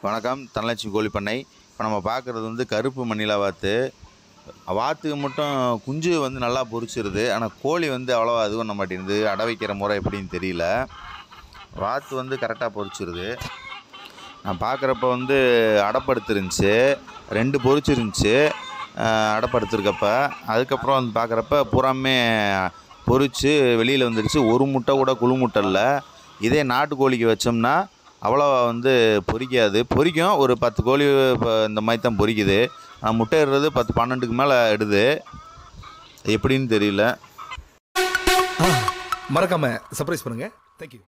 வணக்கம் தனலட்சுமி கோழி பண்ணை இப்போ நம்ம பார்க்குறது வந்து கருப்பு மண்ணிலா வாத்து வாத்துக்கு மட்டும் குஞ்சு வந்து நல்லா பொரிச்சிருது ஆனால் கோழி வந்து அவ்வளோவா இது பண்ண மாட்டேங்குது அடை வைக்கிற முறை எப்படின்னு தெரியல வாத்து வந்து கரெக்டாக பொரிச்சிருது நான் பார்க்குறப்ப வந்து அடைப்படுத்துருந்துச்சு ரெண்டு பொரிச்சிருந்துச்சு அடைப்படுத்திருக்கப்ப அதுக்கப்புறம் வந்து பார்க்குறப்ப பூராமே பொரிச்சு வெளியில் வந்துடுச்சு ஒரு முட்டை கூட குழு முட்டை இல்லை இதே நாட்டுக்கோழிக்கு வச்சோம்னா அவ்வளோவா வந்து பொரிக்காது பொரிக்கும் ஒரு பத்து கோழி இப்போ இந்த மாதிரி தான் பொரிக்குது ஆனால் முட்டை இடுறது பத்து பன்னெண்டுக்கு மேலே இடுது எப்படின்னு தெரியல மறக்காம சர்ப்ரைஸ் பண்ணுங்க தேங்க்யூ